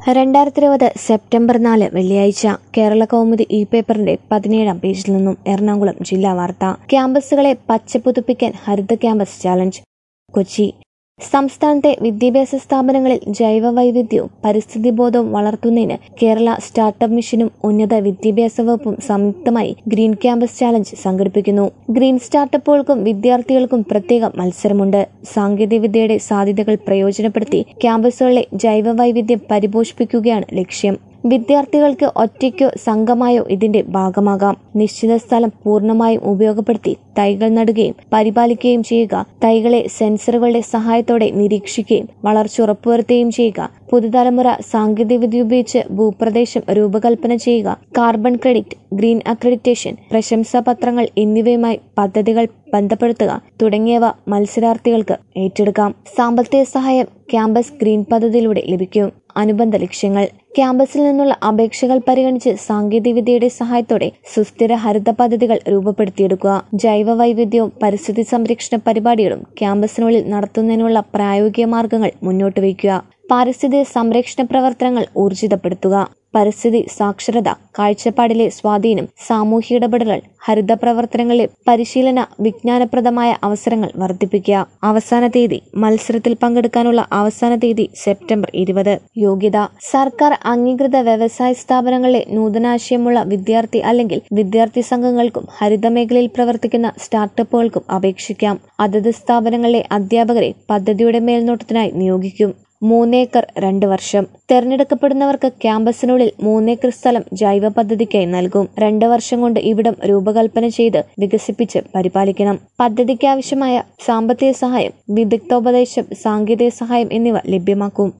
രണ്ടായിരത്തി ഇരുപത് സെപ്റ്റംബർ നാല് വെള്ളിയാഴ്ച കേരള കൗമുദി ഇ പേപ്പറിന്റെ പതിനേഴാം പേജിൽ നിന്നും എറണാകുളം ജില്ലാ വാർത്ത ക്യാമ്പസുകളെ പച്ചപ്പുതുപ്പിക്കാൻ ഹരിത ക്യാമ്പസ് ചാലഞ്ച് കൊച്ചി സംസ്ഥാനത്തെ വിദ്യാഭ്യാസ സ്ഥാപനങ്ങളിൽ ജൈവ വൈവിധ്യവും പരിസ്ഥിതി ബോധവും വളർത്തുന്നതിന് കേരള സ്റ്റാർട്ടപ്പ് മിഷനും ഉന്നത വിദ്യാഭ്യാസ വകുപ്പും സംയുക്തമായി ഗ്രീൻ ക്യാമ്പസ് ചാലഞ്ച് സംഘടിപ്പിക്കുന്നു ഗ്രീൻ സ്റ്റാർട്ടപ്പുകൾക്കും വിദ്യാർത്ഥികൾക്കും പ്രത്യേക മത്സരമുണ്ട് സാങ്കേതികവിദ്യയുടെ സാധ്യതകൾ പ്രയോജനപ്പെടുത്തി ക്യാമ്പസുകളിലെ ജൈവ വൈവിധ്യം പരിപോഷിപ്പിക്കുകയാണ് ലക്ഷ്യം വിദ്യാർത്ഥികൾക്ക് ഒറ്റയ്ക്കോ സംഘമായോ ഇതിന്റെ ഭാഗമാകാം നിശ്ചിത സ്ഥലം പൂർണ്ണമായും ഉപയോഗപ്പെടുത്തി തൈകൾ നടുകയും പരിപാലിക്കുകയും ചെയ്യുക തൈകളെ സെൻസറുകളുടെ സഹായത്തോടെ നിരീക്ഷിക്കുകയും വളർച്ച ഉറപ്പുവരുത്തുകയും ചെയ്യുക പുതുതലമുറ സാങ്കേതികവിദ്യ ഉപയോഗിച്ച് ഭൂപ്രദേശം രൂപകൽപ്പന ചെയ്യുക കാർബൺ ക്രെഡിറ്റ് ഗ്രീൻ അക്രഡിറ്റേഷൻ പ്രശംസാപത്രങ്ങൾ എന്നിവയുമായി പദ്ധതികൾ ബന്ധപ്പെടുത്തുക തുടങ്ങിയവ മത്സരാർത്ഥികൾക്ക് ഏറ്റെടുക്കാം സാമ്പത്തിക സഹായം ക്യാമ്പസ് ഗ്രീൻ പദ്ധതിയിലൂടെ ലഭിക്കും അനുബന്ധ ലക്ഷ്യങ്ങൾ ക്യാമ്പസിൽ നിന്നുള്ള അപേക്ഷകൾ പരിഗണിച്ച് സാങ്കേതികവിദ്യയുടെ സഹായത്തോടെ സുസ്ഥിര ഹരിത പദ്ധതികൾ രൂപപ്പെടുത്തിയെടുക്കുക ജൈവ വൈവിധ്യവും പരിസ്ഥിതി സംരക്ഷണ പരിപാടികളും ക്യാമ്പസിനുള്ളിൽ നടത്തുന്നതിനുള്ള പ്രായോഗിക മാർഗങ്ങൾ മുന്നോട്ട് വയ്ക്കുക പാരിസ്ഥിതിക സംരക്ഷണ പ്രവർത്തനങ്ങൾ ഊർജിതപ്പെടുത്തുക പരിസ്ഥിതി സാക്ഷരത കാഴ്ചപ്പാടിലെ സ്വാധീനം സാമൂഹ്യ ഇടപെടലുകൾ ഹരിത പ്രവർത്തനങ്ങളിലെ പരിശീലന വിജ്ഞാനപ്രദമായ അവസരങ്ങൾ വർദ്ധിപ്പിക്കുക അവസാന തീയതി മത്സരത്തിൽ പങ്കെടുക്കാനുള്ള അവസാന തീയതി സെപ്റ്റംബർ ഇരുപത് യോഗ്യത സർക്കാർ അംഗീകൃത വ്യവസായ സ്ഥാപനങ്ങളിലെ നൂതനാശയമുള്ള വിദ്യാർത്ഥി അല്ലെങ്കിൽ വിദ്യാർത്ഥി സംഘങ്ങൾക്കും ഹരിത മേഖലയിൽ പ്രവർത്തിക്കുന്ന സ്റ്റാർട്ടപ്പുകൾക്കും അപേക്ഷിക്കാം അതത് സ്ഥാപനങ്ങളിലെ അധ്യാപകരെ പദ്ധതിയുടെ മേൽനോട്ടത്തിനായി നിയോഗിക്കും മൂന്നേക്കർ രണ്ട് വർഷം തെരഞ്ഞെടുക്കപ്പെടുന്നവർക്ക് ക്യാമ്പസിനുള്ളിൽ മൂന്നേക്കർ സ്ഥലം ജൈവ പദ്ധതിക്കായി നൽകും രണ്ട് വർഷം കൊണ്ട് ഇവിടം രൂപകൽപ്പന ചെയ്ത് വികസിപ്പിച്ച് പരിപാലിക്കണം പദ്ധതിക്കാവശ്യമായ സാമ്പത്തിക സഹായം വിദഗ്ധോപദേശം സാങ്കേതിക സഹായം എന്നിവ ലഭ്യമാക്കും